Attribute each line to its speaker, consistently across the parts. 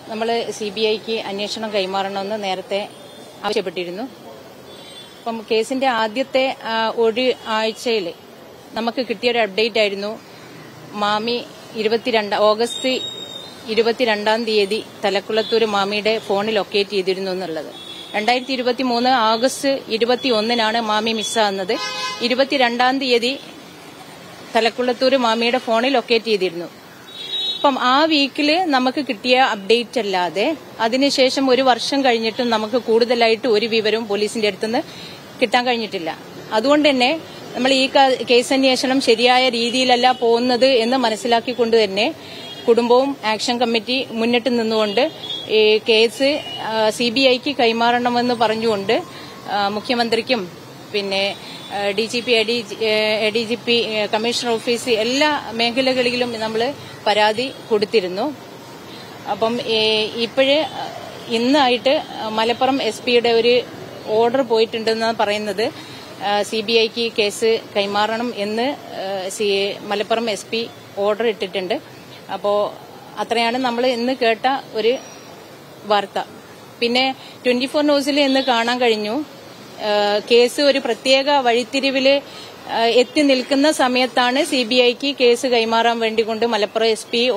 Speaker 1: നമ്മൾ C B ഐക്ക് അന്വേഷണം കൈമാറണമെന്ന് നേരത്തെ ആവശ്യപ്പെട്ടിരുന്നു അപ്പം കേസിന്റെ ആദ്യത്തെ ആ, ഒരു ആഴ്ചയിൽ നമുക്ക് കിട്ടിയൊരു അപ്ഡേറ്റ് ആയിരുന്നു മാമി ഇരുപത്തിരണ്ട് ഓഗസ്റ്റ് ഇരുപത്തിരണ്ടാം തീയതി തലക്കുളത്തൂർ മാമിയുടെ ഫോണിൽ ലൊക്കേറ്റ് ചെയ്തിരുന്നു എന്നുള്ളത് രണ്ടായിരത്തി ഇരുപത്തി മൂന്ന് ആഗസ്റ്റ് ഇരുപത്തി ഒന്നിനാണ് മാമി മിസ്സാകുന്നത് ഇരുപത്തിരണ്ടാം തീയതി തലക്കുളത്തൂർ മാമിയുടെ ഫോണിൽ ലൊക്കേറ്റ് ചെയ്തിരുന്നു അപ്പം ആ വീക്കില് നമുക്ക് കിട്ടിയ അപ്ഡേറ്റ് അല്ലാതെ അതിനുശേഷം ഒരു വർഷം കഴിഞ്ഞിട്ടും നമുക്ക് കൂടുതലായിട്ട് ഒരു വിവരവും പോലീസിന്റെ അടുത്തുനിന്ന് കിട്ടാൻ കഴിഞ്ഞിട്ടില്ല അതുകൊണ്ട് തന്നെ നമ്മൾ ഈ ക- കേസ് അന്വേഷണം ശരിയായ രീതിയിലല്ല പോകുന്നത് എന്ന് മനസ്സിലാക്കിക്കൊണ്ട് തന്നെ കുടുംബവും ആക്ഷൻ കമ്മിറ്റി മുന്നിട്ട് നിന്നുകൊണ്ട് ഈ കേസ് സി ബി ഐക്ക് കൈമാറണമെന്ന് പറഞ്ഞുകൊണ്ട് ആ, മുഖ്യമന്ത്രിക്കും പിന്നെ D G P A D G P commissioner office എല്ലാ മേഖലകളിലും നമ്മൾ പരാതി കൊടുത്തിരുന്നു അപ്പം ഇപ്പോഴ് ഇന്നായിട്ട് മലപ്പുറം എസ് പിയുടെ ഒരു ഓർഡർ പോയിട്ടുണ്ടെന്നാണ് പറയുന്നത് സി ബി ഐക്ക് കേസ് കൈമാറണം എന്ന് ആ, C Malappuram S P order ഇട്ടിട്ടുണ്ട് അപ്പോൾ അത്രയാണ് നമ്മൾ ഇന്ന് കേട്ട ഒരു വാർത്ത പിന്നെ ട്വന്റി ഫോർ ന്യൂസിൽ ഇന്ന് കാണാൻ കഴിഞ്ഞു ആ, കേസ് ഒരു പ്രത്യേക വഴിത്തിരിവില് ആ, എത്തി നിൽക്കുന്ന സമയത്താണ് സി ബി ഐക്ക് കേസ് കൈമാറാൻ വേണ്ടി കൊണ്ട് മലപ്പുറം എസ് പി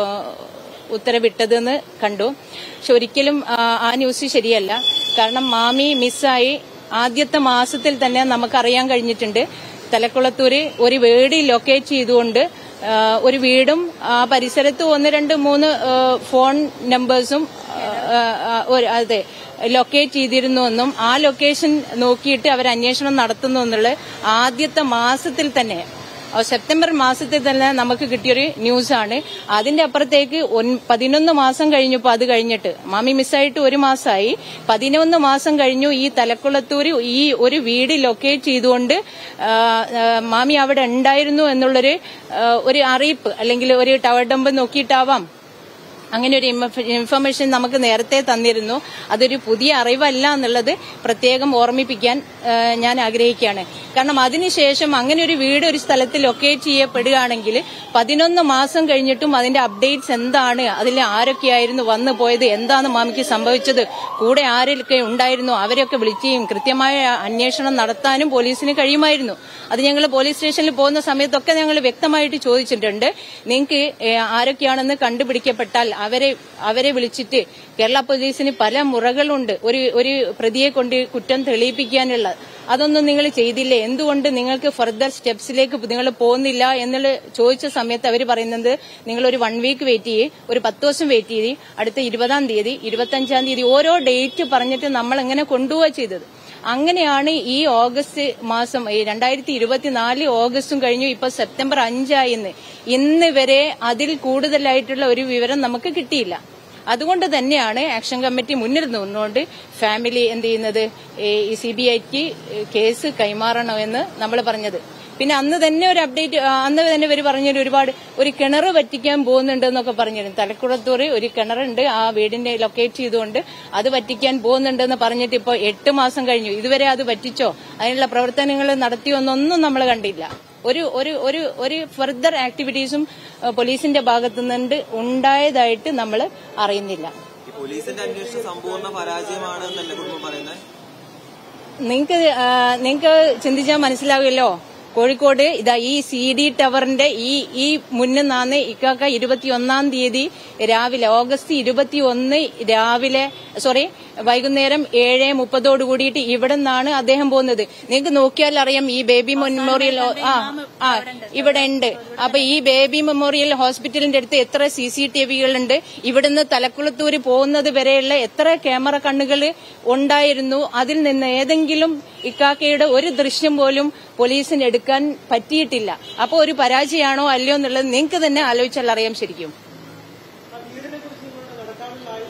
Speaker 1: ഉത്തരവിട്ടതെന്ന് കണ്ടു പക്ഷെ ഒരിക്കലും ആ, ആ ന്യൂസ് ശരിയല്ല കാരണം മാമി മിസ്സായി ആദ്യത്തെ മാസത്തിൽ തന്നെ നമുക്കറിയാൻ കഴിഞ്ഞിട്ടുണ്ട് തലക്കുളത്തൂര് ഒരു വീട് ലൊക്കേറ്റ് ചെയ്തുകൊണ്ട് ആ, ഒരു വീടും ആ പരിസരത്ത് ഒന്ന് രണ്ട് മൂന്ന് ആ, ഫോൺ നമ്പേഴ്സും ആ, ആ, ഒരു അതെ ലൊക്കേറ്റ് ചെയ്തിരുന്നു എന്നും ആ ലൊക്കേഷൻ നോക്കിയിട്ട് അവർ അന്വേഷണം നടത്തുന്നു എന്നുള്ള ആദ്യത്തെ മാസത്തിൽ തന്നെ ആ, സെപ്റ്റംബർ മാസത്തിൽ തന്നെ നമുക്ക് കിട്ടിയൊരു ന്യൂസാണ് അതിന്റെ അപ്പുറത്തേക്ക് ഒൻ- പതിനൊന്ന് മാസം കഴിഞ്ഞപ്പോൾ അത് കഴിഞ്ഞിട്ട് മാമി മിസ്സായിട്ട് ഒരു മാസമായി പതിനൊന്ന് മാസം കഴിഞ്ഞു ഈ തലക്കുളത്തൂര് ഈ ഒരു വീട് ലൊക്കേറ്റ് ചെയ്തുകൊണ്ട് ആ, ആ, മാമി അവിടെ ഉണ്ടായിരുന്നു എന്നുള്ളൊരു ആ, ഒരു അറിയിപ്പ് അല്ലെങ്കിൽ ഒരു ടവർ ഡംബ് നോക്കിയിട്ടാവാം അങ്ങനെ ഒരു ഇൻഫ- ഇൻഫർമേഷൻ നമുക്ക് നേരത്തെ തന്നിരുന്നു അതൊരു പുതിയ അറിവല്ല എന്നുള്ളത് പ്രത്യേകം ഓർമ്മിപ്പിക്കാൻ ആ, ഞാൻ ആഗ്രഹിക്കുകയാണ് കാരണം അതിനുശേഷം അങ്ങനെ ഒരു വീട് ഒരു സ്ഥലത്ത് ലൊക്കേറ്റ് ചെയ്യപ്പെടുകയാണെങ്കിൽ പതിനൊന്ന് മാസം കഴിഞ്ഞിട്ടും അതിന്റെ അപ്ഡേറ്റ്സ് എന്താണ് അതിൽ ആരൊക്കെയായിരുന്നു വന്നു പോയത് എന്താണ് മാമിക്ക് സംഭവിച്ചത് കൂടെ ആരൊക്കെ ഉണ്ടായിരുന്നു അവരെയൊക്കെ വിളിക്കുകയും കൃത്യമായ അന്വേഷണം നടത്താനും പോലീസിന് കഴിയുമായിരുന്നു അത് ഞങ്ങൾ പോലീസ് സ്റ്റേഷനിൽ പോകുന്ന സമയത്തൊക്കെ ഞങ്ങൾ വ്യക്തമായിട്ട് ചോദിച്ചിട്ടുണ്ട് നിങ്ങൾക്ക് ആരൊക്കെയാണെന്ന് കണ്ടുപിടിക്കപ്പെട്ടാൽ അവരെ അവരെ വിളിച്ചിട്ട് കേരള പോലീസിന് പല മുറകളുണ്ട് ഒരു ഒരു പ്രതിയെ കൊണ്ട് കുറ്റം തെളിയിപ്പിക്കാനുള്ള അതൊന്നും നിങ്ങൾ ചെയ്തില്ലേ എന്തുകൊണ്ട് നിങ്ങൾക്ക് ഫർദർ സ്റ്റെപ്സിലേക്ക് നിങ്ങൾ പോകുന്നില്ല എന്നുള്ള ചോദിച്ച സമയത്ത് അവർ പറയുന്നത് നിങ്ങൾ ഒരു വൺ വീക്ക് വെയിറ്റ് ചെയ്യ് ഒരു പത്ത് ദിവസം വെയിറ്റ് ചെയ്ത് അടുത്ത ഇരുപതാം തീയതി ഇരുപത്തഞ്ചാം തീയതി ഓരോ ഡേറ്റ് പറഞ്ഞിട്ട് നമ്മൾ എങ്ങനെ കൊണ്ടുപോവുക ചെയ്തത് അങ്ങനെയാണ് ഈ ഓഗസ്റ്റ് മാസം ഈ രണ്ടായിരത്തി ഇരുപത്തിനാല് ഓഗസ്റ്റും കഴിഞ്ഞു ഇപ്പൊ സെപ്റ്റംബർ അഞ്ചായിന്ന് ഇന്ന് വരെ അതിൽ കൂടുതലായിട്ടുള്ള ഒരു വിവരം നമുക്ക് കിട്ടിയില്ല അതുകൊണ്ട് തന്നെയാണ് ആക്ഷൻ കമ്മിറ്റി മുന്നിൽ നിന്നുകൊണ്ട് ഫാമിലി എന്ത് ചെയ്യുന്നത് ഈ സി ബി ഐക്ക് കേസ് കൈമാറണമെന്ന് നമ്മൾ പറഞ്ഞത് പിന്നെ അന്ന് തന്നെ ഒരു അപ്ഡേറ്റ് അന്ന് തന്നെ ഇവർ പറഞ്ഞൊരു ഒരുപാട് ഒരു കിണർ വറ്റിക്കാൻ പോകുന്നുണ്ട് എന്നൊക്കെ പറഞ്ഞിരുന്നു തലക്കുളത്തൂർ ഒരു കിണറുണ്ട് ആ വീടിന്റെ ലൊക്കേറ്റ് ചെയ്തുകൊണ്ട് അത് വറ്റിക്കാൻ പോകുന്നുണ്ടെന്ന് പറഞ്ഞിട്ട് ഇപ്പോൾ എട്ട് മാസം കഴിഞ്ഞു ഇതുവരെ അത് വറ്റിച്ചോ അതിനുള്ള പ്രവർത്തനങ്ങൾ നടത്തിയോ എന്നൊന്നും നമ്മൾ കണ്ടില്ല ഒരു ഒരു ഒരു ഒരു ഫർദർ ആക്ടിവിറ്റീസും ഏഹ്, പോലീസിന്റെ ഭാഗത്തു നിന്ന് ഉണ്ടായതായിട്ട് നമ്മൾ അറിയുന്നില്ല
Speaker 2: ഈ പോലീസിന്റെ അന്വേഷണം സമ്പൂർണ്ണ പരാജയമാണ് എന്നല്ലേ കുടുംബം പറയുന്നത്
Speaker 1: നിങ്ങൾക്ക് നിങ്ങൾക്ക് ചിന്തിച്ചാൽ മനസ്സിലാവുമല്ലോ കോഴിക്കോട് ഇതാ ഈ സി ഡി ടവറിന്റെ ഈ ഈ മുന്നിന്നാണ് ഇക്കാക്ക ഇരുപത്തിയൊന്നാം തീയതി രാവിലെ ഓഗസ്റ്റ് ഇരുപത്തി ഒന്ന് രാവിലെ സോറി വൈകുന്നേരം ഏഴ് മുപ്പതോട് കൂടിയിട്ട് ഇവിടെ നിന്നാണ് അദ്ദേഹം പോകുന്നത് നിങ്ങൾക്ക് നോക്കിയാൽ അറിയാം ഈ ബേബി മെമ്മോറിയൽ ആ ആ ഇവിടെ ഉണ്ട് അപ്പൊ ഈ ബേബി മെമ്മോറിയൽ ഹോസ്പിറ്റലിന്റെ അടുത്ത് എത്ര സി സി ടി വികളുണ്ട് ഇവിടുന്ന് തലക്കുളത്തൂര് പോകുന്നത് വരെയുള്ള എത്ര ക്യാമറ കണ്ണുകൾ ഉണ്ടായിരുന്നു അതിൽ നിന്ന് ഏതെങ്കിലും ഇക്കാക്കയുടെ ഒരു ദൃശ്യം പോലും പോലീസിന് എടുക്കാൻ പറ്റിയിട്ടില്ല അപ്പൊ ഒരു പരാജയമാണോ അല്ലയോ എന്നുള്ളത് നിങ്ങൾക്ക് തന്നെ ആലോചിച്ചാൽ അറിയാം ശരിക്കും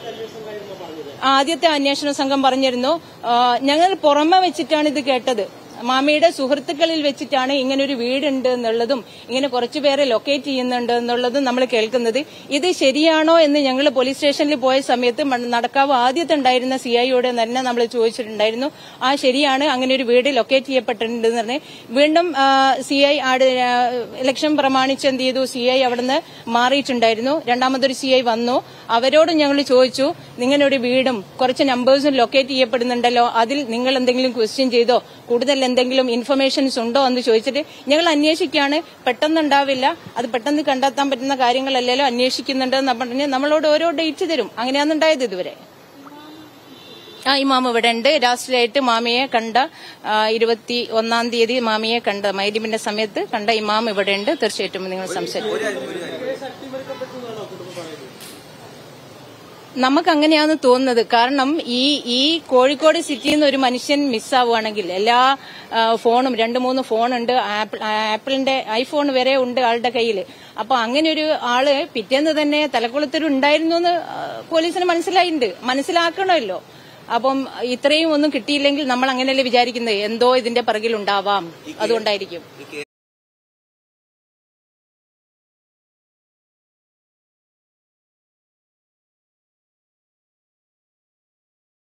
Speaker 1: ആദ്യത്തെ അന്വേഷണ സംഘം പറഞ്ഞിരുന്നു ആ, ഞങ്ങൾ പുറമെ വെച്ചിട്ടാണ് ഇത് കേട്ടത് മാമിയുടെ സുഹൃത്തുക്കളിൽ വെച്ചിട്ടാണ് ഇങ്ങനെ ഒരു വീടുണ്ട് എന്നുള്ളതും ഇങ്ങനെ കുറച്ചു പേരെ ലൊക്കേറ്റ് ചെയ്യുന്നുണ്ട് എന്നുള്ളതും നമ്മൾ കേൾക്കുന്നത് ഇത് ശരിയാണോ എന്ന് ഞങ്ങൾ പോലീസ് സ്റ്റേഷനിൽ പോയ സമയത്ത് മ- നടക്കാവ് ആദ്യത്തെ ഉണ്ടായിരുന്ന സി ഐയോട് തന്നെ നമ്മൾ ചോദിച്ചിട്ടുണ്ടായിരുന്നു ആ ശരിയാണ് അങ്ങനെ ഒരു വീട് ലൊക്കേറ്റ് ചെയ്യപ്പെട്ടിട്ടുണ്ട് എന്ന് പറഞ്ഞ് വീണ്ടും സി ഐ ആട് ആ, ഇലക്ഷൻ പ്രമാണിച്ച് എന്ത് ചെയ്തു സി ഐ അവിടുന്ന് മാറിയിട്ടുണ്ടായിരുന്നു രണ്ടാമതൊരു സി ഐ വന്നു അവരോട് ഞങ്ങൾ ചോദിച്ചു നിങ്ങളുടെ ഒരു വീടും കുറച്ച് നമ്പേഴ്സും ലൊക്കേറ്റ് ചെയ്യപ്പെടുന്നുണ്ടല്ലോ അതിൽ നിങ്ങൾ എന്തെങ്കിലും ക്വസ്റ്റ്യൻ ചെയ്തോ കൂടുതൽ എന്തെങ്കിലും ഇൻഫർമേഷൻസ് ഉണ്ടോ എന്ന് ചോദിച്ചിട്ട് ഞങ്ങൾ അന്വേഷിക്കുകയാണ് പെട്ടെന്നുണ്ടാവില്ല അത് പെട്ടെന്ന് കണ്ടെത്താൻ പറ്റുന്ന കാര്യങ്ങളല്ലല്ലോ അന്വേഷിക്കുന്നുണ്ടെന്ന് പറഞ്ഞ് നമ്മളോട് ഓരോ ഡേറ്റ് തരും അങ്ങനെയാണ് ഉണ്ടായത് ഇതുവരെ ആ ഇമാം ഇവിടെ ഉണ്ട് ലാസ്റ്റിലായിട്ട് മാമിയെ കണ്ട ആ, ഇരുപത്തി ഒന്നാം തീയതി മാമിയെ കണ്ട മൈരിമിന്റെ സമയത്ത് കണ്ട ഇമാം ഇവിടെ ഉണ്ട് തീർച്ചയായിട്ടും നിങ്ങൾ സംസാരിക്കും
Speaker 2: ഒരു കാര്യം ഒരു കാര്യം
Speaker 1: നമുക്ക് അങ്ങനെയാണ് തോന്നുന്നത് കാരണം ഈ ഈ കോഴിക്കോട് സിറ്റിയിൽ നിന്ന് ഒരു മനുഷ്യൻ മിസ്സാവുകയാണെങ്കിൽ എല്ലാ ആ, ഫോണും രണ്ട് മൂന്ന് ഫോണുണ്ട് ആപ്പിൾ ആപ്പിളിന്റെ ഐഫോൺ വരെ ഉണ്ട് ആളുടെ കയ്യിൽ അപ്പൊ അങ്ങനെ ഒരു ആള് പിറ്റേന്ന് തന്നെ തലക്കുളത്തിൽ ഉണ്ടായിരുന്നു എന്ന് ആ, പോലീസിന് മനസ്സിലായിട്ടുണ്ട് മനസ്സിലാക്കണമല്ലോ അപ്പം ഇത്രയും ഒന്നും കിട്ടിയില്ലെങ്കിൽ നമ്മൾ അങ്ങനെയല്ലേ വിചാരിക്കുന്നത് എന്തോ ഇതിന്റെ പിറകിലുണ്ടാവാം അതുകൊണ്ടായിരിക്കും
Speaker 2: ഈ കേ-